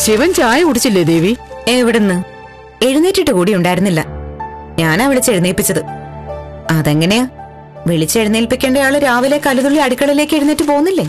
ശിവൻ ചായ കുടിച്ചില്ലേ ദേവി എവിടുന്ന് എഴുന്നേറ്റിട്ട് കൂടി ഉണ്ടായിരുന്നില്ല ഞാനാ വിളിച്ചെഴുന്നേൽപ്പിച്ചത് അതെങ്ങനെയാ വിളിച്ചെഴുന്നേൽപ്പിക്കേണ്ട ആള് രാവിലെ കലുതുള്ളി അടുക്കളയിലേക്ക് എഴുന്നേറ്റ് പോകുന്നില്ലേ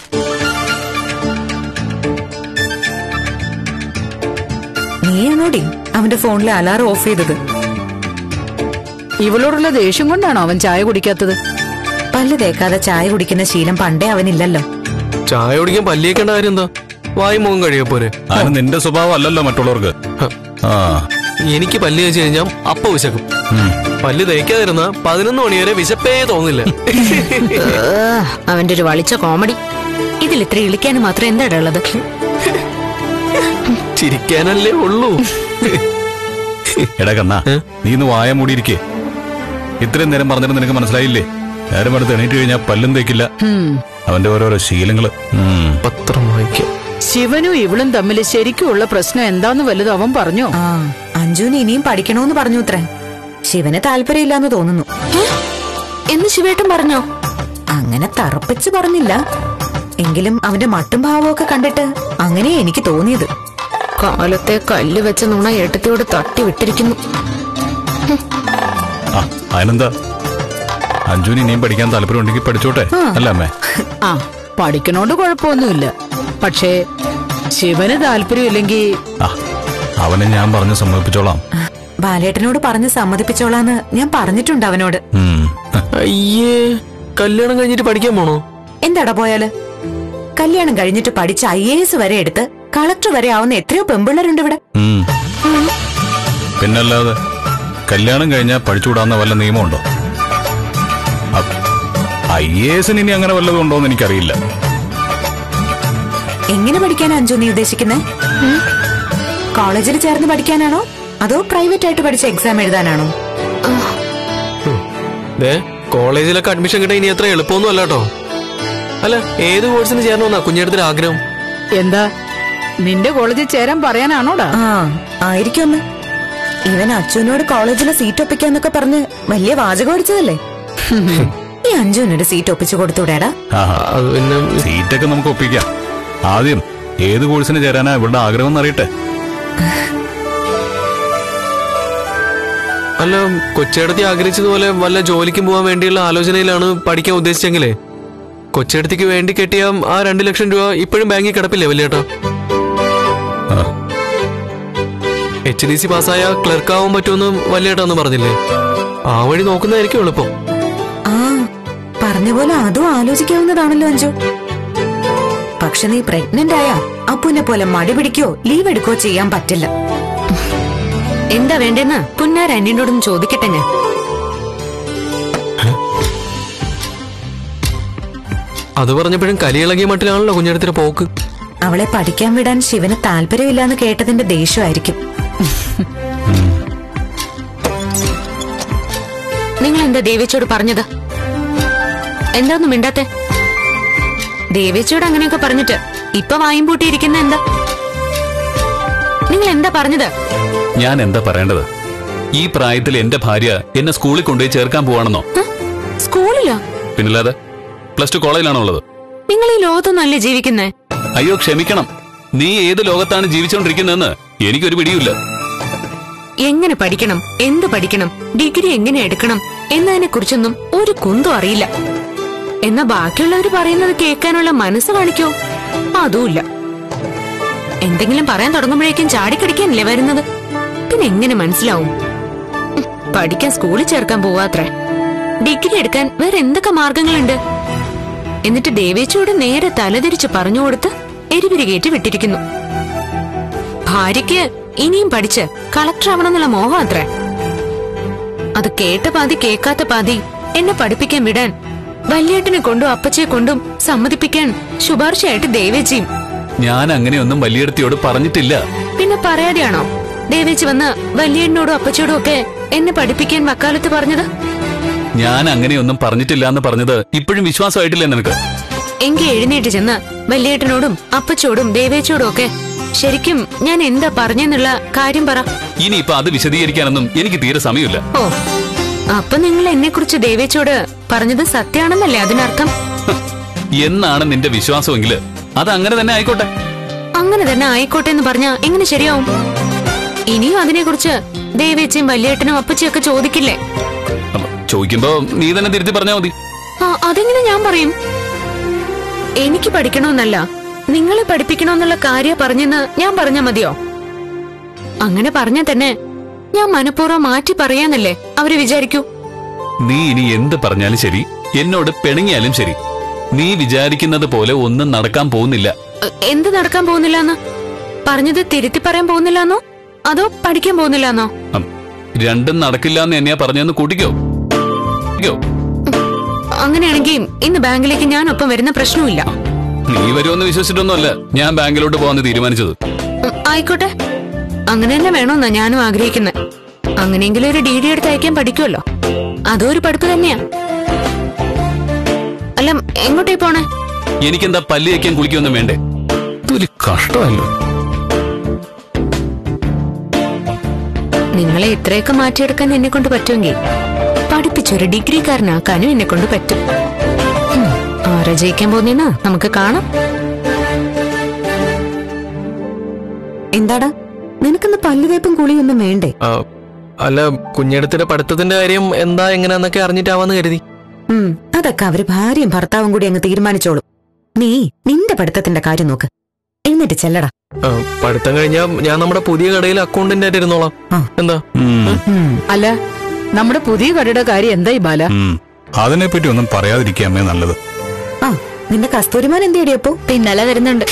നീയാണോടി അവന്റെ ഫോണിലെ അലാറം ഓഫ് ചെയ്തത് ഇവളോടുള്ള ദേഷ്യം കൊണ്ടാണോ അവൻ ചായ കുടിക്കാത്തത് പല്ല് തേക്കാതെ ചായ കുടിക്കുന്ന ശീലം പണ്ടേ അവനില്ലല്ലോ ചായ കുടിക്കാൻ പല്ലിയേക്കേണ്ട കാര്യം എന്താ വായി മുഖം കഴിയോ പോരെ അതിന് നിന്റെ സ്വഭാവം അല്ലല്ലോ മറ്റുള്ളവർക്ക് ഹ, ആ എനിക്ക് പല്ല് കഴിച്ചു കഴിഞ്ഞാൽ അപ്പ വിശക്കും ഉം. പല്ല് തേക്കാതിരുന്ന പതിനൊന്ന് മണി വരെ വിശപ്പേ തോന്നില്ല അവന്റെ ഒരു വളിച്ച കോമഡി ഇതിൽ ഇത്ര ഇളിക്കാൻ മാത്രം എന്താ ഉള്ളത് ചിരിക്കാനല്ലേ ഉള്ളൂ എടാ കണ്ണാ ഏ? നീ ഇന്ന് വായ മൂടിയിരിക്കേ ഇത്രയും നേരം പറഞ്ഞിട്ട് നിനക്ക് മനസ്സിലായില്ലേ നേരം എടുത്ത് എണീറ്റ് കഴിഞ്ഞാൽ പല്ലും തേക്കില്ല ഹും. അവന്റെ ഓരോരോ ശീലങ്ങള് ഉം. പത്രം വായിക്കാം ശിവനും ഇവളും തമ്മിൽ ശരിക്കുമുള്ള പ്രശ്നം എന്താന്ന് വലുത് അവൻ പറഞ്ഞോ ആ അഞ്ജുന് ഇനിയും പഠിക്കണോന്ന് പറഞ്ഞു ഇത്രേ ശിവന് താല്പര്യമില്ലാന്ന് തോന്നുന്നു എന്ന് ശിവേട്ടൻ പറഞ്ഞോ അങ്ങനെ തറപ്പിച്ച് പറഞ്ഞില്ല എങ്കിലും അവന്റെ മട്ടും ഭാവമൊക്കെ കണ്ടിട്ട് അങ്ങനെ എനിക്ക് തോന്നിയത് കാലത്തെ കല്ല് വെച്ച നുണ ഏട്ടത്തിയോട് തട്ടി വിട്ടിരിക്കുന്നു ആ അതിനെന്താ അഞ്ജുന് ഇനിയും പഠിക്കാൻ താല്പര്യം ഉണ്ടെങ്കിൽ പഠിച്ചോട്ടെ അല്ല അമ്മേ ആ പഠിക്കണോണ്ട് കുഴപ്പമൊന്നുമില്ല പക്ഷേ ശിവന് താല്പര്യമില്ലെങ്കിൽ ആ അവനെ ഞാൻ പറഞ്ഞ് സമ്മതിപ്പിച്ചോളാം ബാലേട്ടനോട് പറഞ്ഞ് സമ്മതിപ്പിച്ചോളാന്ന് ഞാൻ പറഞ്ഞിട്ടുണ്ട് അവനോട് ഉം. അയ്യേ കല്യാണം കഴിഞ്ഞിട്ട് പഠിക്കാൻ പോണോ എന്താടാ പോയാല് കല്യാണം കഴിഞ്ഞിട്ട് പഠിച്ച ഐ എ എസ് വരെ എടുത്ത് കളക്ടർ വരെ ആവുന്ന എത്രയോ പെമ്പിള്ളേരുണ്ട് ഇവിടെ ഉം. പിന്നല്ലാതെ കല്യാണം കഴിഞ്ഞാൽ പഠിച്ചുകൂടാന്ന വല്ല നിയമമുണ്ടോ ഐ എ എസിന് ഇനി അങ്ങനെ വല്ലതും ഉണ്ടോന്ന് എനിക്കറിയില്ല എങ്ങനെ പഠിക്കാനാ അഞ്ജു നീ ഉദ്ദേശിക്കുന്നേ കോളേജിൽ ചേർന്ന് പഠിക്കാനാണോ അതോ പ്രൈവറ്റ് ആയിട്ട് പഠിച്ച എക്സാം എഴുതാനാണോ ദേ കോളേജിലൊക്കെ അഡ്മിഷൻ കിട്ടാൻ ഇനി അത്ര എളുപ്പമൊന്നും അല്ല കേട്ടോ അല്ല ഏത് കോഴ്സിന് ചേരണമെന്നാ കുഞ്ഞെടുത്തിന്റെ ആഗ്രഹം എന്താ നിന്റെ കോളേജിൽ ചേരാൻ പറയാനാണോടാ ആ ആയിരിക്കും ഒന്ന് ഇവൻ അച്ഛനോട് കോളേജിലെ സീറ്റ് ഒപ്പിക്കാന്നൊക്കെ പറഞ്ഞ് വലിയ വാചകം അടിച്ചതല്ലേ ഈ അഞ്ജുവിനൊരു സീറ്റ് ഒപ്പിച്ചു കൊടുത്തൂടേടാ ആഹാ. അത് പിന്നെ സീറ്റൊക്കെ നമുക്ക് ഒപ്പിക്കാം ആദ്യം ഏത് കോഴ്സിന് ചേരാനാ ഇവളുടെ ആഗ്രഹം എന്നറിയട്ടെ അല്ല കൊച്ചേടത്തി ആഗ്രഹിച്ചതുപോലെ വല്ല ജോലിക്കും പോകാൻ വേണ്ടിയുള്ള ആലോചനയിലാണ് പഠിക്കാൻ ഉദ്ദേശിച്ചെങ്കിലേ കൊച്ചേടത്തിക്ക് വേണ്ടി കെട്ടിയ ആ രണ്ട് ലക്ഷം രൂപ ഇപ്പോഴും ബാങ്കിൽ കിടപ്പില്ലേ വലിയേട്ടാ ആ. എച്ച് ഡി സി പാസ്സായ ക്ലർക്കാവാൻ പറ്റുമെന്ന് വലിയേട്ടാന്ന് പറഞ്ഞില്ലേ ആ വഴി നോക്കുന്നതായിരിക്കും എളുപ്പം ആ പറഞ്ഞ പോലെ അതും ആലോചിക്കാവുന്നതാണല്ലോ അഞ്ജു പക്ഷെ നീ പ്രഗ്നന്റ് ആയ അപ്പുനെ പോലെ മടി പിടിക്കോ ലീവ് എടുക്കോ ചെയ്യാൻ പറ്റില്ല എന്താ വേണ്ടെന്ന് പുന്നാര എന്നോടൊന്ന് ചോദിക്കട്ടെ ഞാൻ അത് പറഞ്ഞപ്പോഴും കലിയിളകിയ മട്ടിലാണല്ലോ കുഞ്ഞെടുത്തിന്റെ പോക്ക് അവളെ പഠിക്കാൻ വിടാൻ ശിവന് താല്പര്യമില്ലാന്ന് കേട്ടതിന്റെ ദേഷ്യമായിരിക്കും നിങ്ങൾ എന്താ ദേവേച്ചോട് പറഞ്ഞത് എന്താന്നും മിണ്ടാത്തെ ദേവേച്ചോട് അങ്ങനെയൊക്കെ പറഞ്ഞിട്ട് ഇപ്പൊ വായും പൂട്ടിയിരിക്കുന്ന എന്താ നിങ്ങൾ എന്താ പറഞ്ഞത് ഞാൻ എന്താ പറയേണ്ടത് ഈ പ്രായത്തിൽ എന്റെ ഭാര്യ എന്നെ സ്കൂളിൽ കൊണ്ടുപോയി ചേർക്കാൻ പോവാണെന്നോ ഹ? സ്കൂളിലോ പിന്നല്ലാതെ പ്ലസ് ടു കോളേജിലാണോ ഉള്ളത് നിങ്ങൾ ഈ ലോകത്തൊന്നല്ലേ ജീവിക്കുന്നേ അയ്യോ ക്ഷമിക്കണം നീ ഏത് ലോകത്താണ് ജീവിച്ചുകൊണ്ടിരിക്കുന്നതെന്ന് എനിക്കൊരു പിടിയുമില്ല എങ്ങനെ പഠിക്കണം എന്ത് പഠിക്കണം ഡിഗ്രി എങ്ങനെ എടുക്കണം എന്നതിനെ കുറിച്ചൊന്നും ഒരു കുന്തും അറിയില്ല എന്നാ ബാക്കിയുള്ളവർ പറയുന്നത് കേൾക്കാനുള്ള മനസ്സ് കാണിക്കോ അതുമില്ല എന്തെങ്കിലും പറയാൻ തുടങ്ങുമ്പോഴേക്കും ചാടിക്കടിക്കാനല്ലേ വരുന്നത് പിന്നെ എങ്ങനെ മനസ്സിലാവും ഉം, പഠിക്കാൻ സ്കൂളിൽ ചേർക്കാൻ പോവാത്രേ ഡിഗ്രി എടുക്കാൻ വേറെ എന്തൊക്കെ മാർഗങ്ങളുണ്ട് എന്നിട്ട് ദേവേച്ചയോട് നേരെ തലതിരിച്ച് പറഞ്ഞു കൊടുത്ത് എരിപിരി കയറ്റി വിട്ടിരിക്കുന്നു ഭാര്യയ്ക്ക് ഇനിയും പഠിച്ച് കളക്ടർ ആവണമെന്നുള്ള മോഹം അത്രേ അത് കേട്ട പാതി കേൾക്കാത്ത പാതി എന്നെ പഠിപ്പിക്കാൻ വിടാൻ വല്യേട്ടനെ കൊണ്ടും അപ്പച്ചയെ കൊണ്ടും സമ്മതിപ്പിക്കാൻ ശുപാർശയായിട്ട് ദേവേച്ചിയും ഞാൻ അങ്ങനെയൊന്നും വലിയടത്തിയോട് പറഞ്ഞിട്ടില്ല പിന്നെ പറയാതെയാണോ ദേവേച്ചി വന്ന് വല്യേട്ടനോടും അപ്പച്ചയോടും ഒക്കെ എന്നെ പഠിപ്പിക്കാൻ വക്കാലത്ത് പറഞ്ഞത് ഞാൻ അങ്ങനെയൊന്നും പറഞ്ഞിട്ടില്ല എന്ന് പറഞ്ഞത് ഇപ്പോഴും വിശ്വാസമായിട്ടില്ല നിനക്ക് എങ്കി എഴുന്നേറ്റ് ചെന്ന് വല്യേട്ടനോടും അപ്പച്ചോടും ദേവേച്ചോടും ഒക്കെ ശരിക്കും ഞാൻ എന്താ പറഞ്ഞെന്നുള്ള കാര്യം പറ ഇനിയിപ്പോ അത് വിശദീകരിക്കാനൊന്നും എനിക്ക് തീരെ സമയമില്ല ഓ അപ്പൊ നിങ്ങൾ എന്നെ കുറിച്ച് ദേവേച്ചോട് പറഞ്ഞത് സത്യാണെന്നല്ലേ അതിനർത്ഥം ഹ്, എന്നാണ് നിന്റെ വിശ്വാസമെങ്കില് അത് അങ്ങനെ തന്നെ ആയിക്കോട്ടെ അങ്ങനെ തന്നെ ആയിക്കോട്ടെ എന്ന് പറഞ്ഞാ എങ്ങനെ ശരിയാവും ഇനിയും അതിനെക്കുറിച്ച് ദേവേച്ചയും വല്യേട്ടനും അപ്പച്ചിയും ഒക്കെ ചോദിക്കില്ലേ അപ്പൊ ചോദിക്കുമ്പോ നീ തന്നെ തിരുത്തി പറഞ്ഞാ മതി ആ അതെങ്ങനെ ഞാൻ പറയും എനിക്ക് പഠിക്കണമെന്നല്ല നിങ്ങളെ പഠിപ്പിക്കണമെന്നുള്ള കാര്യം പറഞ്ഞെന്ന് ഞാൻ പറഞ്ഞാ മതിയോ അങ്ങനെ പറഞ്ഞാ തന്നെ ഞാൻ മനഃപൂർവ്വം മാറ്റി പറയാന്നല്ലേ അവര് വിചാരിക്കൂ നീ ഇനി എന്ത് പറഞ്ഞാലും ശരി എന്നോട് പിണങ്ങിയാലും ശരി നീ വിചാരിക്കുന്നത് പോലെ ഒന്നും നടക്കാൻ പോകുന്നില്ല എ, എന്ത് നടക്കാൻ പോകുന്നില്ലാന്ന് പറഞ്ഞത് തിരുത്തി പറയാൻ പോകുന്നില്ലാന്നോ അതോ പഠിക്കാൻ പോകുന്നില്ലാന്നോ ഉം, രണ്ടും നടക്കില്ല എന്ന് എന്നെയാ പറഞ്ഞെന്ന് കൂട്ടിക്കോ കൂട്ടിക്കോ? അങ്ങനെയാണെങ്കിൽ ഇന്ന് ബാങ്കിലേക്ക് ഞാൻ ഒപ്പം വരുന്ന പ്രശ്നവുമില്ല നീ വരുമെന്ന് വിശ്വസിച്ചിട്ടൊന്നുമല്ല ഞാൻ ബാങ്കിലോട്ട് പോകാന്ന് തീരുമാനിച്ചത് ഉം, ആയിക്കോട്ടെ അങ്ങനെ തന്നെ വേണമെന്നാ ഞാനും ആഗ്രഹിക്കുന്നത് അങ്ങനെയെങ്കിലും ഒരു ഡി ഡി എടുത്ത് അയക്കാൻ പഠിക്കുമല്ലോ അതും ഒരു പഠിപ്പ് തന്നെയാ അല്ല എങ്ങോട്ടേ പോണേ എനിക്കെന്താ പല്ല് വയ്ക്കാൻ കുളിക്കൊന്നും വേണ്ടേ ഇതൊരു കഷ്ടമല്ലോ നിങ്ങളെ ഇത്രയൊക്കെ മാറ്റിയെടുക്കാൻ എന്നെ കൊണ്ട് പറ്റുമെങ്കിൽ പഠിപ്പിച്ചൊരു ഡിഗ്രിക്കാരനാക്കാനും എന്നെ കൊണ്ട് പറ്റും ഉം, ആരാ ജയിക്കാൻ പോകുന്നേന്നാ നമുക്ക് കാണാം എന്താടാ നിനക്കിന്ന് പല്ലുതേപ്പും കുളിയൊന്നും വേണ്ടേ ആ, അല്ല കുഞ്ഞെടുത്തിന്റെ പഠിത്തത്തിന്റെ കാര്യം എന്താ എങ്ങനെയാന്നൊക്കെ അറിഞ്ഞിട്ടാവാന്ന് കരുതി ഉം അതൊക്കെ അവര് ഭാര്യയും ഭർത്താവും കൂടി അങ്ങ് തീരുമാനിച്ചോളും നീ നിന്റെ പഠിത്തത്തിന്റെ കാര്യം നോക്ക് എന്നിട്ട് ചെല്ലടാ ആ, പഠിത്തം കഴിഞ്ഞാൽ ഞാൻ നമ്മുടെ പുതിയ കടയിൽ അക്കൗണ്ടന്റ് ആയിട്ട് ഇരുന്നോളാം ആ. എന്താ ഉം, ഉം അല്ല നമ്മുടെ പുതിയ കടയുടെ കാര്യം എന്തായി ബാല ഉം. അതിനെപ്പറ്റി ഒന്നും പറയാതിരിക്കാമേ നല്ലത് ആ നിന്റെ കസ്തൂരിമാൻ എന്തിയടിയപ്പോ പിന്നലെ വരുന്നുണ്ട്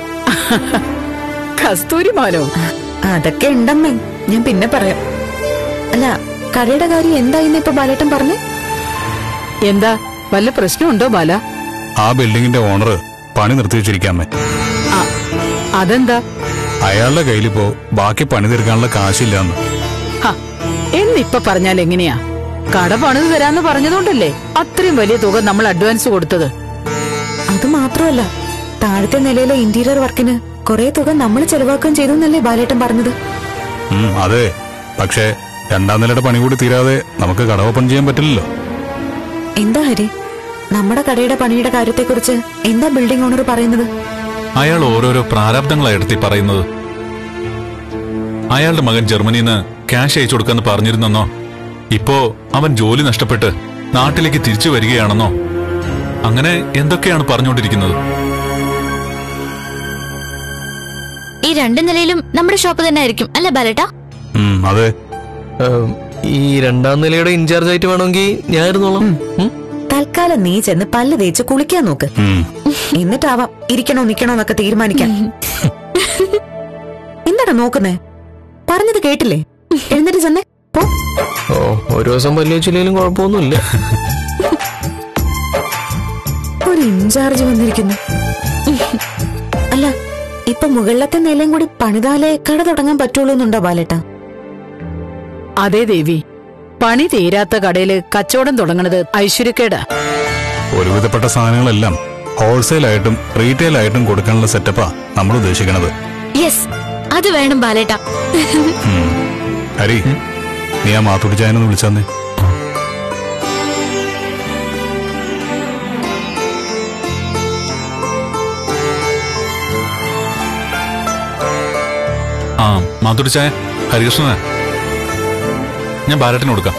കസ്തൂരിമാനോ അതൊക്കെ ഉണ്ടമ്മേ ഞാൻ പിന്നെ പറയാം അല്ല കടയുടെ കാര്യം എന്തായിന്ന് ഇപ്പൊ ബാലേട്ടൻ പറഞ്ഞു എന്താ വല്ല പ്രശ്നമുണ്ടോ ബാല ആ ബിൽഡിങ്ങിന്റെ ഓണർ പണി നിർത്തി വെച്ചിരിക്കാമേ ആ, അതെന്താ അയാളുടെ കയ്യിലിപ്പോ ബാക്കി പണി തീർക്കാനുള്ള കാശില്ലാന്ന് ഹ, എന്നിപ്പൊ പറഞ്ഞാൽ എങ്ങനെയാ കട പണിത് തരാന്ന് പറഞ്ഞതുകൊണ്ടല്ലേ അത്രയും വലിയ തുക നമ്മൾ അഡ്വാൻസ് കൊടുത്തത് അത് മാത്രമല്ല താഴത്തെ നിലയിലെ ഇന്റീരിയർ വർക്കിന് കുറെ തുക നമ്മൾ ചെലവാക്കുകയും ചെയ്തു എന്നല്ലേ ബാലേട്ടൻ പറഞ്ഞത് ഉം, അതെ പക്ഷേ രണ്ടാം നിലയുടെ പണി കൂടി തീരാതെ നമുക്ക് കട ഓപ്പൺ ചെയ്യാൻ പറ്റില്ലല്ലോ എന്താ ഹരി നമ്മുടെ കടയുടെ പണിയുടെ കാര്യത്തെക്കുറിച്ച് എന്താ ബിൽഡിംഗ് ഓണർ പറയുന്നത് അയാൾ ഓരോരോ പ്രാരാബ്ദങ്ങളായി എടുത്തി പറയുന്നത് അയാളുടെ മകൻ ജർമ്മനിയിൽ നിന്ന് ക്യാഷ് അയച്ചു കൊടുക്കാന്ന് പറഞ്ഞിരുന്നെന്നോ ഇപ്പോ അവൻ ജോലി നഷ്ടപ്പെട്ട് നാട്ടിലേക്ക് തിരിച്ചു വരികയാണെന്നോ അങ്ങനെ എന്തൊക്കെയാണ് പറഞ്ഞുകൊണ്ടിരിക്കുന്നത് ഈ രണ്ട് നിലയിലും നമ്മുടെ ഷോപ്പ് തന്നെ ആയിരിക്കും അല്ലേ ബാലേട്ടാ ഉം, അതെ ആ, ഈ രണ്ടാം നിലയുടെ ഇൻചാർജ് ആയിട്ട് വേണമെങ്കിൽ ഞാൻ ഇരുന്നോളാം ഉം. തൽക്കാലം നീ ചെന്ന് പല്ല് തേച്ച് കുളിക്കാൻ നോക്ക് ഉം. എന്നിട്ടാവാം ഇരിക്കണോ നിക്കണോ എന്നൊക്കെ തീരുമാനിക്കാൻ എന്താടാ നോക്കുന്നേ പറഞ്ഞത് കേട്ടില്ലേ എഴുന്നേറ്റ് ചെന്നേ പോ ഓ ഒരു ദിവസം പല്ല് വെച്ചില്ലെങ്കിലും കുഴപ്പമൊന്നുമില്ല ഒരു ഇൻചാർജ് വന്നിരിക്കുന്നു അല്ല ഇപ്പൊ മുകളിലത്തെ നിലയും കൂടി പണിതാലേ കട തുടങ്ങാൻ പറ്റുള്ളൂ എന്നുണ്ടോ ബാലേട്ടാ അതേ ദേവി പണി തീരാത്ത കടയില് കച്ചവടം തുടങ്ങണത് ഐശ്വര്യക്കേടാ ഒരുവിധപ്പെട്ട സാധനങ്ങളെല്ലാം ഹോൾസെയിൽ ആയിട്ടും റീറ്റെയിൽ ആയിട്ടും കൊടുക്കാനുള്ള സെറ്റപ്പാ നമ്മൾ ഉദ്ദേശിക്കുന്നത് യെസ് അത് വേണം ബാലേട്ടാ ഉം. ഹരി നീ ആ മാത്തുടി ചായനൊന്ന് വിളിച്ചെന്നേ ആ മാത്തുടി ചായ ഹരികൃഷ്ണനെ ഞാൻ ബാലറ്റിന് കൊടുക്കാം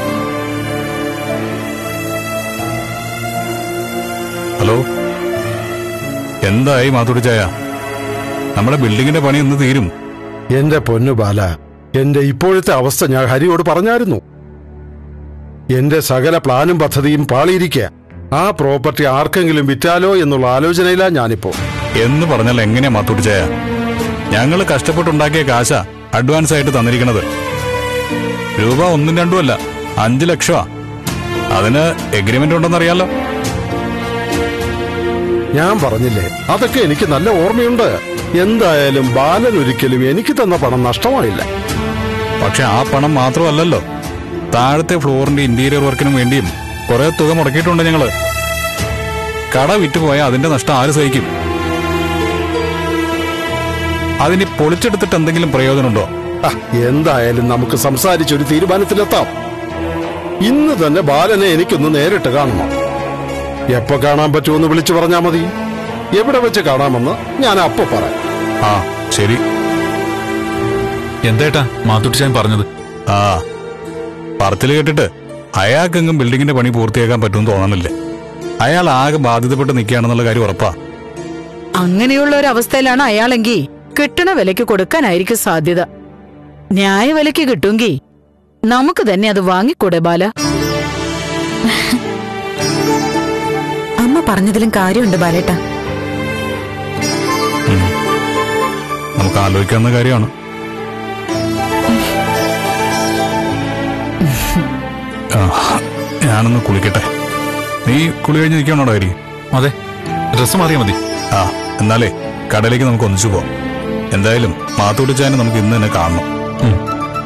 ഹലോ എന്തായി മാത്തുടി ചായ നമ്മുടെ ബിൽഡിങ്ങിന്റെ പണി ഒന്ന് തീരും എന്റെ പൊന്നു ബാല എന്റെ ഇപ്പോഴത്തെ അവസ്ഥ ഞാൻ ഹരിയോട് പറഞ്ഞായിരുന്നു എന്റെ സകല പ്ലാനും പദ്ധതിയും പാളിയിരിക്കുക ആ പ്രോപ്പർട്ടി ആർക്കെങ്കിലും വിറ്റാലോ എന്നുള്ള ആലോചനയിലാ ഞാനിപ്പോ എന്ന് പറഞ്ഞാൽ എങ്ങനെയാ മാത്തുടി ചായ ഞങ്ങൾ കഷ്ടപ്പെട്ടുണ്ടാക്കിയ കാശ അഡ്വാൻസ് ആയിട്ട് തന്നിരിക്കണത് രൂപ ഒന്നും രണ്ടും അല്ല അഞ്ചു ലക്ഷമാ അതിന് എഗ്രിമെന്റ് ഉണ്ടെന്നറിയാലോ ഞാൻ പറഞ്ഞില്ലേ അതൊക്കെ എനിക്ക് നല്ല ഓർമ്മയുണ്ട് എന്തായാലും ബാലൻ ഒരിക്കലും എനിക്ക് തന്ന പണം നഷ്ടമായില്ല പക്ഷെ ആ പണം മാത്രമല്ലല്ലോ താഴത്തെ ഫ്ലോറിന്റെ ഇന്റീരിയർ വർക്കിനും വേണ്ടിയും കുറെ തുക മുടക്കിയിട്ടുണ്ട് ഞങ്ങള് കട വിറ്റുപോയാൽ അതിന്റെ നഷ്ടം ആര് സഹിക്കും അതിനി പൊളിച്ചെടുത്തിട്ട് എന്തെങ്കിലും പ്രയോജനമുണ്ടോ ആ, എന്തായാലും നമുക്ക് സംസാരിച്ചൊരു തീരുമാനത്തിലെത്താം ഇന്ന് തന്നെ ബാലനെ എനിക്കൊന്ന് നേരിട്ട് കാണണം എപ്പോ കാണാൻ പറ്റുമെന്ന് വിളിച്ചു പറഞ്ഞാ മതി എവിടെ വെച്ച് കാണാമെന്ന് ഞാൻ അപ്പൊ പറയാം ആ ശരി എന്തേട്ടാ മാത്തുട്ടിച്ചാൻ പറഞ്ഞത് ആ പറത്തിൽ കേട്ടിട്ട് അയാൾക്കെങ്കിലും ബിൽഡിങ്ങിന്റെ പണി പൂർത്തിയാക്കാൻ പറ്റുമെന്ന് തോന്നണില്ല അയാൾ ആകെ ബാധിതപ്പെട്ട് നിൽക്കുകയാണെന്നുള്ള കാര്യം ഉറപ്പാ അങ്ങനെയുള്ള ഒരു അവസ്ഥയിലാണ് അയാളെങ്കിൽ കിട്ടണ വിലയ്ക്ക് കൊടുക്കാനായിരിക്കും സാധ്യത ന്യായ വിലയ്ക്ക് കിട്ടുമെങ്കിൽ നമുക്ക് തന്നെ അത് വാങ്ങിക്കൂടെ ബാല അമ്മ പറഞ്ഞതിലും കാര്യമുണ്ട് ബാലേട്ട നമുക്ക് ആലോചിക്കാവുന്ന കാര്യമാണ് ആ, ഞാനൊന്ന് കുളിക്കട്ടെ നീ കുളി കഴിഞ്ഞ് നിൽക്കണോടോ ഹരി അതെ ഡ്രസ്സ് മാറിയാ മതി ആ എന്നാലേ കടയിലേക്ക് നമുക്ക് ഒന്നിച്ചു പോവാം എന്തായാലും മാത്തൂട്ടിച്ചാനെ നമുക്ക് ഇന്ന് തന്നെ കാണണം ഉം.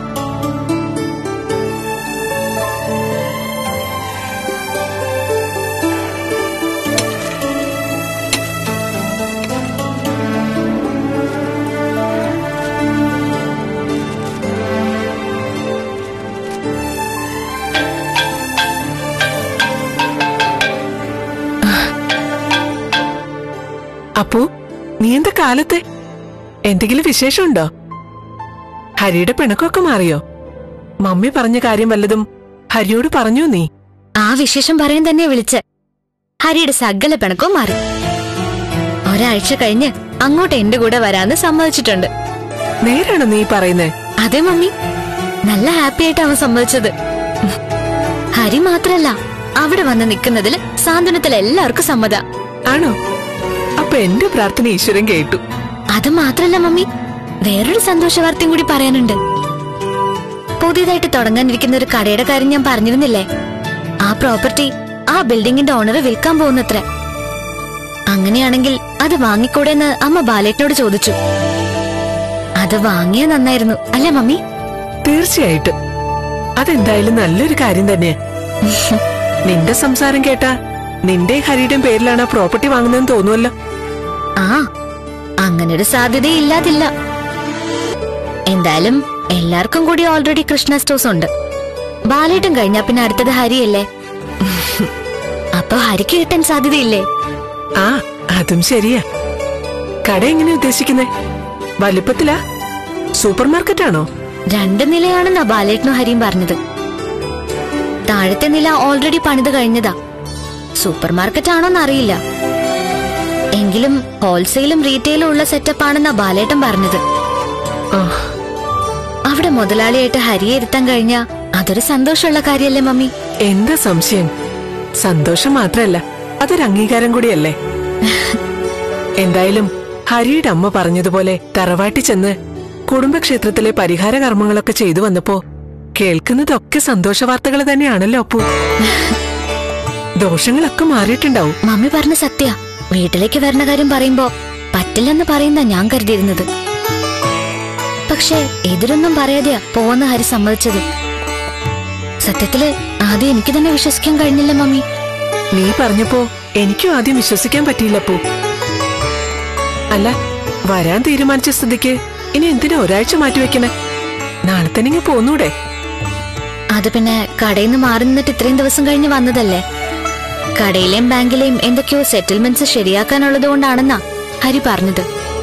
അപ്പു നീ എന്താ കാലത്തെ എന്തെങ്കിലും വിശേഷമുണ്ടോ ഹരിയുടെ പിണക്കമൊക്കെ മാറിയോ മമ്മി പറഞ്ഞ കാര്യം വല്ലതും ഹരിയോട് പറഞ്ഞു നീ ആ വിശേഷം പറയാൻ തന്നെ വിളിച്ച് ഹരിയുടെ സകല പിണക്കവും മാറി ഒരാഴ്ച കഴിഞ്ഞ് അങ്ങോട്ട് എന്റെ കൂടെ വരാന്ന് സമ്മതിച്ചിട്ടുണ്ട് നേരാണ് നീ പറയുന്നേ അതെ മമ്മി നല്ല ഹാപ്പി ആയിട്ട് അവൻ സമ്മതിച്ചത് ഹരി മാത്രല്ല അവിടെ വന്ന് നിൽക്കുന്നതിൽ സാന്ത്വനത്തിൽ എല്ലാവർക്കും സമ്മത ആണോ അപ്പൊ എന്റെ പ്രാർത്ഥന ഈശ്വരൻ കേട്ടു അത് മാത്രല്ല മമ്മി വേറൊരു സന്തോഷ വാർത്തയും കൂടി പറയാനുണ്ട് പുതിയതായിട്ട് തുടങ്ങാനിരിക്കുന്ന ഒരു കടയുടെ കാര്യം ഞാൻ പറഞ്ഞിരുന്നില്ലേ ആ പ്രോപ്പർട്ടി ആ ബിൽഡിങ്ങിന്റെ ഓണർ വിൽക്കാൻ പോകുന്നത്രേ അങ്ങനെയാണെങ്കിൽ അത് വാങ്ങിക്കൂടെന്ന് അമ്മ ബാലേട്ടനോട് ചോദിച്ചു അത് വാങ്ങിയ നന്നായിരുന്നു അല്ലേ മമ്മി തീർച്ചയായിട്ടും അതെന്തായാലും നല്ലൊരു കാര്യം തന്നെ നിന്റെ സംസാരം കേട്ടാ നിന്റെ ഹരിയുടെയും പേരിലാണ് ആ പ്രോപ്പർട്ടി വാങ്ങുന്നതെന്ന് തോന്നുമല്ലോ ആ അങ്ങനൊരു സാധ്യതയില്ലാതില്ല എന്തായാലും എല്ലാവർക്കും കൂടി ഓൾറെഡി കൃഷ്ണ സ്റ്റോസ് ഉണ്ട് ബാലേട്ടൻ കഴിഞ്ഞാ പിന്നെ അടുത്തത് ഹരിയല്ലേ അപ്പൊ ഹരിക്ക് കിട്ടാൻ സാധ്യതയില്ലേ ആ അതും ശരിയാ കട എങ്ങനെ ഉദ്ദേശിക്കുന്നേ വലിപ്പത്തിലാ സൂപ്പർ മാർക്കറ്റാണോ രണ്ട് നിലയാണെന്നാ ബാലേട്ടനും ഹരിയും പറഞ്ഞത് താഴത്തെ നില ഓൾറെഡി പണിത് കഴിഞ്ഞതാ സൂപ്പർ മാർക്കറ്റ് ആണോന്ന് അറിയില്ല എങ്കിലും ഹോൾസെയിലും റീറ്റെയിലും ഉള്ള സെറ്റപ്പ് ആണെന്നാ ബാലേട്ടൻ പറഞ്ഞത് ആ, അവിടെ മുതലാളിയായിട്ട് ഹരിയെ ഇരുത്താൻ കഴിഞ്ഞാ അതൊരു സന്തോഷമുള്ള കാര്യല്ലേ മമ്മി എന്താ സംശയം സന്തോഷം മാത്രല്ല അതൊരു അംഗീകാരം കൂടിയല്ലേ എന്തായാലും ഹരിയുടെ അമ്മ പറഞ്ഞതുപോലെ തറവാട്ടി ചെന്ന് കുടുംബക്ഷേത്രത്തിലെ പരിഹാര കർമ്മങ്ങളൊക്കെ ചെയ്തു വന്നപ്പോ കേൾക്കുന്നതൊക്കെ സന്തോഷ വാർത്തകൾ തന്നെയാണല്ലോ അപ്പു ദോഷങ്ങളൊക്കെ മാറിയിട്ടുണ്ടാവും മമ്മി പറഞ്ഞ സത്യ വീട്ടിലേക്ക് വരണ കാര്യം പറയുമ്പോ പറ്റില്ലെന്ന് പറയുന്ന ഞാൻ കരുതിയിരുന്നത് പക്ഷെ എതിരൊന്നും പറയാതെയാ പോവെന്ന് ഹരി സമ്മതിച്ചത് സത്യത്തില് ആദ്യം എനിക്ക് തന്നെ വിശ്വസിക്കാൻ കഴിഞ്ഞില്ല മമ്മി നീ പറഞ്ഞപ്പോ എനിക്കും ആദ്യം വിശ്വസിക്കാൻ പറ്റിയില്ല അപ്പു അല്ല വരാൻ തീരുമാനിച്ച സ്ഥിതിക്ക് ഇനി എന്തിനാ ഒരാഴ്ച മാറ്റിവെക്കണേ നാളെ തന്നെ ഇങ്ങ് പോന്നൂടെ അത് പിന്നെ കടയിൽ നിന്ന് മാറി നിന്നിട്ട് ഇത്രയും ദിവസം കഴിഞ്ഞ് വന്നതല്ലേ കടയിലെയും ബാങ്കിലെയും എന്തൊക്കെയോ സെറ്റിൽമെന്റ്സ് ശരിയാക്കാനുള്ളത് കൊണ്ടാണെന്നാ ഹരി പറഞ്ഞത്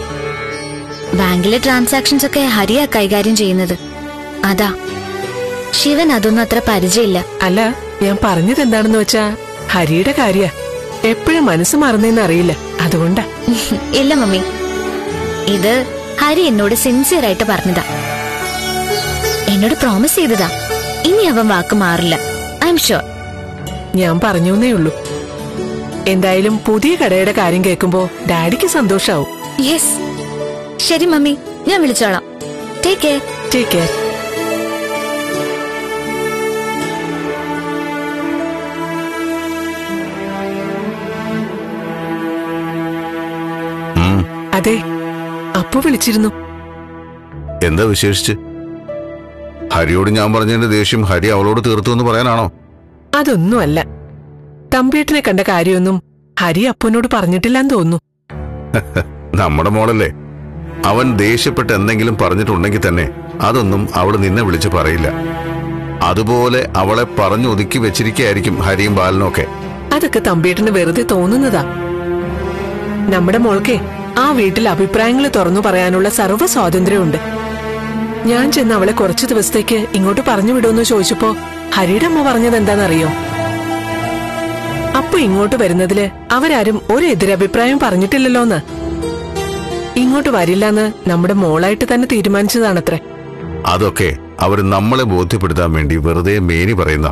ബാങ്കിലെ ട്രാൻസാക്ഷൻസ് ഒക്കെ ഹരിയാ കൈകാര്യം ചെയ്യുന്നത് അതാ ശിവൻ അതൊന്നും അത്ര പരിചയമില്ല അല്ല ഞാൻ പറഞ്ഞത് എന്താണെന്ന് വെച്ചാ ഹരിയുടെ കാര്യ എപ്പോഴും മനസ്സ് മറന്നേന്ന് അറിയില്ല അതുകൊണ്ടാ ഇല്ല മമ്മി ഇത് ഹരി എന്നോട് സിൻസിയർ ആയിട്ട് പറഞ്ഞതാ എന്നോട് പ്രോമിസ് ചെയ്തതാ ഇനി അവൻ വാക്ക് മാറില്ല ഐ എം ഷുവർ ഞാൻ പറഞ്ഞേ ഉള്ളൂ എന്തായാലും പുതിയ കടയുടെ കാര്യം കേൾക്കുമ്പോ ഡാഡിക്ക് സന്തോഷാവും യെസ് ശരി മമ്മി ഞാൻ വിളിച്ചോളാം ടേക്ക് കെയർ ടേക്ക് കെയർ ഉം. അതെ അപ്പു വിളിച്ചിരുന്നു എന്താ വിശേഷിച്ച് ഹരിയോട് ഞാൻ പറഞ്ഞതിന്റെ ദേഷ്യം ഹരി അവളോട് തീർത്തു എന്ന് പറയാനാണോ അതൊന്നുമല്ല തമ്പേട്ടിനെ കണ്ട കാര്യമൊന്നും ഹരി അപ്പുവിനോട് പറഞ്ഞിട്ടില്ലാന്ന് തോന്നുന്നു നമ്മുടെ മോളല്ലേ അവൻ ദേഷ്യപ്പെട്ട് എന്തെങ്കിലും പറഞ്ഞിട്ടുണ്ടെങ്കിൽ തന്നെ അതൊന്നും അവൾ നിന്നെ വിളിച്ച് പറയില്ല അതുപോലെ അവളെ പറഞ്ഞു ഒതുക്കി വെച്ചിരിക്കുകയായിരിക്കും ഹരിയും ബാലനും ഒക്കെ അതൊക്കെ തമ്പേട്ടിന് വെറുതെ തോന്നുന്നതാ നമ്മുടെ മോൾക്കെ ആ വീട്ടിൽ അഭിപ്രായങ്ങൾ തുറന്നു പറയാനുള്ള സർവ്വ സ്വാതന്ത്ര്യമുണ്ട് ഞാൻ ചെന്ന് അവളെ കുറച്ചു ദിവസത്തേക്ക് ഇങ്ങോട്ട് പറഞ്ഞു വിടുമെന്ന് ചോദിച്ചപ്പോ ഹരിയുടെ അമ്മ പറഞ്ഞത് എന്താണെന്നറിയോ അപ്പൊ ഇങ്ങോട്ട് വരുന്നതില് അവരാരും ഒരു എതിരഭിപ്രായം പറഞ്ഞിട്ടില്ലല്ലോന്ന് ഇങ്ങോട്ട് വരില്ലെന്ന് നമ്മുടെ മോളായിട്ട് തന്നെ തീരുമാനിച്ചതാണത്രേ അതൊക്കെ അവർ നമ്മളെ ബോധ്യപ്പെടുത്താൻ വേണ്ടി വെറുതെ മേനി പറയുന്ന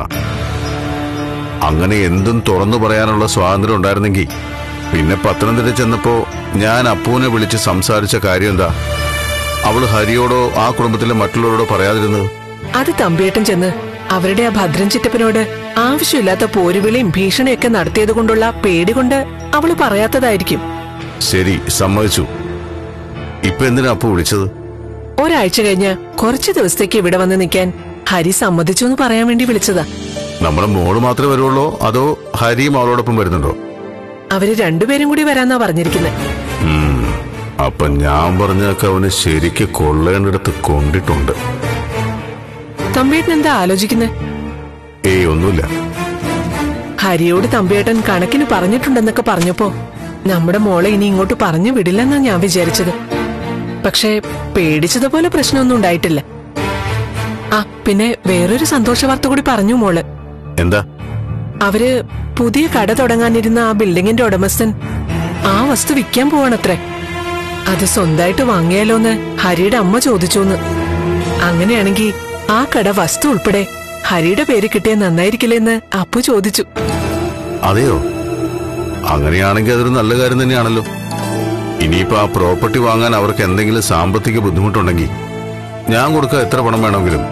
അങ്ങനെ എന്തും തുറന്നു പറയാനുള്ള സ്വാതന്ത്ര്യം ഉണ്ടായിരുന്നെങ്കിൽ പിന്നെ പത്തനംതിട്ട ചെന്നപ്പോ ഞാൻ അപ്പൂനെ വിളിച്ച് സംസാരിച്ച കാര്യം എന്താ അവള് ഹരിയോടോ ആ കുടുംബത്തിലെ മറ്റുള്ളവരോടോ പറയാതിരുന്നത് അത് തമ്പിയേട്ടൻ ചെന്ന് അവരുടെ ആ ഭദ്രൻ ചിറ്റപ്പനോട് ആവശ്യമില്ലാത്ത പോരുവിളിയും ഭീഷണിയൊക്കെ നടത്തിയത് കൊണ്ടുള്ള പേടി കൊണ്ട് അവള് പറയാത്തതായിരിക്കും ശരി സമ്മതിച്ചു ഇപ്പൊ എന്തിനാ അപ്പു വിളിച്ചത് ഒരാഴ്ച കഴിഞ്ഞ് കുറച്ചു ദിവസത്തേക്ക് ഇവിടെ വന്ന് നിൽക്കാൻ ഹരി സമ്മതിച്ചു എന്ന് പറയാൻ വേണ്ടി വിളിച്ചതാ നമ്മുടെ മോള് മാത്രമേ വരുള്ളൂ അതോ ഹരിയും അവളോടൊപ്പം വരുന്നുണ്ടോ അവര് രണ്ടുപേരും കൂടി വരാന്നാ പറഞ്ഞിരിക്കുന്നത് ഉം. അപ്പൊ ഞാൻ പറഞ്ഞൊക്കെ അവന് ശരിക്ക് കൊള്ളേണ്ടിടത്ത് കൊണ്ടിട്ടുണ്ട് തമ്പിയേട്ടൻ എന്താ ആലോചിക്കുന്നത് ഏയ് ഒന്നുമില്ല ഹരിയോട് തമ്പിയേട്ടൻ കണക്കിന് പറഞ്ഞിട്ടുണ്ടെന്നൊക്കെ പറഞ്ഞപ്പോ നമ്മുടെ മോളെ ഇനി ഇങ്ങോട്ട് പറഞ്ഞു വിടില്ലെന്നാ ഞാൻ വിചാരിച്ചത് പക്ഷേ പേടിച്ചതുപോലെ പ്രശ്നമൊന്നും ഉണ്ടായിട്ടില്ല ആ പിന്നെ വേറൊരു സന്തോഷ വാർത്ത കൂടി പറഞ്ഞു മോള് എന്താ അവര് പുതിയ കട തുടങ്ങാനിരുന്ന ആ ബിൽഡിങ്ങിന്റെ ഉടമസ്ഥൻ ആ വസ്തു വിൽക്കാൻ പോവാണത്രേ അത് സ്വന്തമായിട്ട് വാങ്ങിയാലോന്ന് ഹരിയുടെ അമ്മ ചോദിച്ചോന്ന് അങ്ങനെയാണെങ്കി ആ കട വസ്തു ഉൾപ്പെടെ ഹരിയുടെ പേര് കിട്ടിയ നന്നായിരിക്കില്ലെന്ന് അപ്പു ചോദിച്ചു അതെയോ അങ്ങനെയാണെങ്കിൽ അതൊരു നല്ല കാര്യം തന്നെയാണല്ലോ ഇനിയിപ്പോ ആ പ്രോപ്പർട്ടി വാങ്ങാൻ അവർക്ക് എന്തെങ്കിലും സാമ്പത്തിക ബുദ്ധിമുട്ടുണ്ടെങ്കിൽ ഞാൻ കൊടുക്കാൻ എത്ര പണം വേണമെങ്കിലും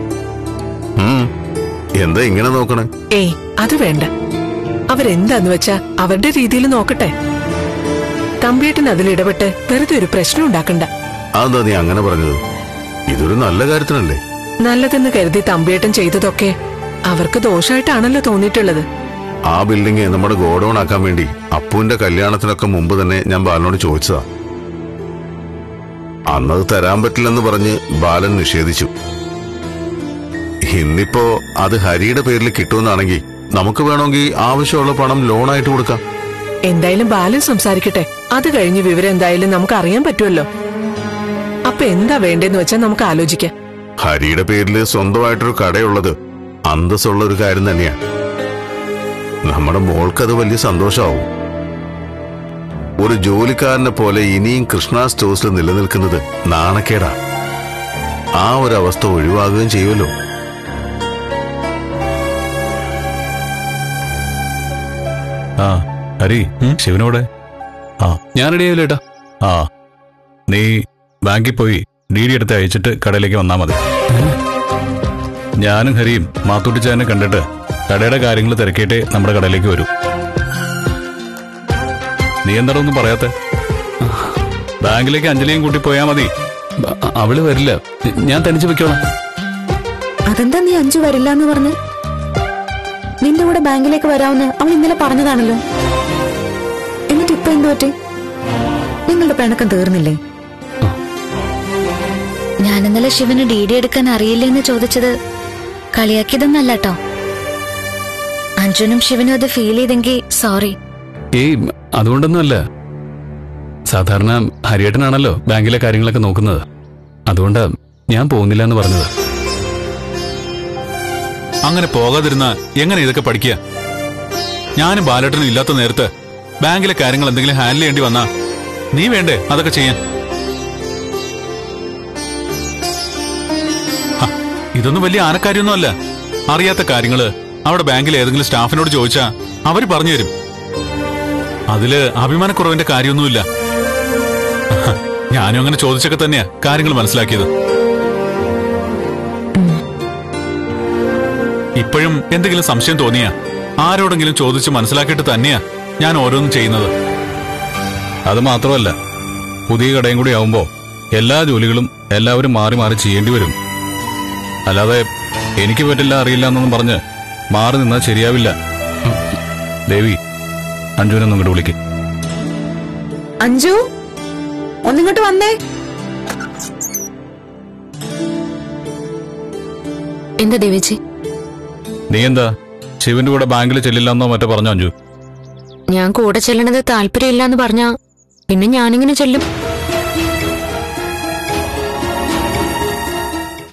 ഉം. എന്താ ഇങ്ങനെ നോക്കണേ ഏയ് അത് വേണ്ട അവരെന്താന്ന് വെച്ചാ അവരുടെ രീതിയിൽ നോക്കട്ടെ തമ്പിയേട്ടൻ അതിലിടപെട്ട് വെറുതെ ഒരു പ്രശ്നം ഉണ്ടാക്കണ്ട അതെന്താ നീ അങ്ങനെ പറഞ്ഞത് ഇതൊരു നല്ല കാര്യത്തിനല്ലേ നല്ലതെന്ന് കരുതി തമ്പിയേട്ടൻ ചെയ്തതൊക്കെ അവർക്ക് ദോഷമായിട്ടാണല്ലോ തോന്നിയിട്ടുള്ളത് ആ ബിൽഡിംഗ് നമ്മുടെ ഗോഡൌൺ ആക്കാൻ വേണ്ടി അപ്പുവിന്റെ കല്യാണത്തിനൊക്കെ മുമ്പ് തന്നെ ഞാൻ ബാലനോട് ചോദിച്ചതാ അന്നത് തരാൻ പറ്റില്ലെന്ന് പറഞ്ഞ് ബാലൻ നിഷേധിച്ചു ഇന്നിപ്പോ അത് ഹരിയുടെ പേരിൽ കിട്ടുമെന്നാണെങ്കിൽ നമുക്ക് വേണമെങ്കിൽ ആവശ്യമുള്ള പണം ലോണായിട്ട് കൊടുക്കാം എന്തായാലും ബാലൻ സംസാരിക്കട്ടെ അത് കഴിഞ്ഞ് വിവരം എന്തായാലും നമുക്ക് അറിയാൻ പറ്റുമല്ലോ അപ്പൊ എന്താ വേണ്ടെന്ന് വെച്ചാൽ നമുക്ക് ആലോചിക്കാം ഹരിയുടെ പേരിൽ സ്വന്തമായിട്ടൊരു കടയുള്ളത് അന്തസ്സുള്ള ഒരു കാര്യം തന്നെയാ നമ്മുടെ മോൾക്കത് വലിയ സന്തോഷമാവും ഒരു ജോലിക്കാരനെ പോലെ ഇനിയും കൃഷ്ണ സ്റ്റോഴ്സിൽ നിലനിൽക്കുന്നത് നാണക്കേടാ ആ ഒരു അവസ്ഥ ഒഴിവാകുകയും ചെയ്യുമല്ലോ ആ ഹരി ശിവനോടെ ആ ഞാൻ റെഡി ആയില്ല ഏട്ടാ ആ നീ ബാങ്കിൽ പോയി ഡി ഡി എടുത്ത് അയച്ചിട്ട് കടയിലേക്ക് വന്നാൽ മതി ഞാനും ഹരിയും മാത്തൂട്ടിച്ചാനെ കണ്ടിട്ട് കടയുടെ കാര്യങ്ങൾ തിരക്കിയിട്ടേ നമ്മുടെ കടയിലേക്ക് വരൂ നീ എന്താണോ ഒന്നും പറയാത്ത ബാങ്കിലേക്ക് അഞ്ജലിയും കൂട്ടി പോയാൽ മതി ബ- അവള് വരില്ല ഞാൻ തനിച്ച് വെക്കോളാം അതെന്താ നീ അഞ്ചു വരില്ല എന്ന് പറഞ്ഞ് നിന്റെ കൂടെ ബാങ്കിലേക്ക് വരാമെന്ന് അവൾ ഇന്നലെ പറഞ്ഞതാണല്ലോ എന്നിട്ട് ഇപ്പൊ എന്തു പറ്റി നിങ്ങളുടെ പിണക്കം തീർന്നില്ലേ ഞാൻ ഇന്നലെ ശിവന് ഡി ഡി എടുക്കാൻ അറിയില്ലെന്ന് ചോദിച്ചത് കളിയാക്കിയതൊന്നല്ല കേട്ടോ അഞ്ജുനും ശിവനും അത് ഫീൽ ചെയ്തെങ്കിൽ സോറി ഏയ് അതുകൊണ്ടൊന്നുമല്ല സാധാരണ ഹരിയേട്ടനാണല്ലോ ബാങ്കിലെ കാര്യങ്ങളൊക്കെ നോക്കുന്നത് അതുകൊണ്ടാ ഞാൻ പോകുന്നില്ല എന്ന് പറഞ്ഞത് അങ്ങനെ പോകാതിരുന്ന എങ്ങനെ ഇതൊക്കെ പഠിക്കുക ഞാനും ബാലേട്ടനും ഇല്ലാത്ത നേരത്ത് ബാങ്കിലെ കാര്യങ്ങൾ എന്തെങ്കിലും ഹാൻഡിൽ ചെയ്യേണ്ടി വന്നാ നീ വേണ്ടേ അതൊക്കെ ചെയ്യാൻ ഹ, ഇതൊന്നും വലിയ ആനക്കാര്യമൊന്നുമല്ല അറിയാത്ത കാര്യങ്ങള് അവിടെ ബാങ്കിലെ ഏതെങ്കിലും സ്റ്റാഫിനോട് ചോദിച്ചാ അവര് പറഞ്ഞു തരും അതില് അഭിമാനക്കുറവിന്റെ കാര്യമൊന്നുമില്ല ഹ, ഞാനും അങ്ങനെ ചോദിച്ചൊക്കെ തന്നെയാ കാര്യങ്ങൾ മനസ്സിലാക്കിയത് ഇപ്പോഴും എന്തെങ്കിലും സംശയം തോന്നിയാ ആരോടെങ്കിലും ചോദിച്ച് മനസ്സിലാക്കിയിട്ട് തന്നെയാ ഞാൻ ഓരോന്നും ചെയ്യുന്നത് അത് മാത്രമല്ല പുതിയ കടയും കൂടി ആവുമ്പോ എല്ലാ ജോലികളും എല്ലാവരും മാറി മാറി ചെയ്യേണ്ടി വരും അല്ലാതെ എനിക്ക് പറ്റില്ല അറിയില്ല എന്നൊന്നും പറഞ്ഞ് മാറി നിന്നാൽ ശരിയാവില്ല ഉം. ദേവി അഞ്ജുവിനെ ഒന്ന് ഇങ്ങോട്ട് വിളിക്ക് അഞ്ജു ഒന്നിങ്ങോട്ട് വന്നേ എന്താ ദേവേച്ചി നീ എന്താ ശിവന്റെ കൂടെ ബാങ്കിൽ ചെല്ലില്ലെന്നോ മറ്റോ പറഞ്ഞോ അഞ്ജു ഞാൻ കൂടെ ചെല്ലണത് താല്പര്യമില്ലാന്ന് പറഞ്ഞാ പിന്നെ ഞാനിങ്ങനെ ചെല്ലും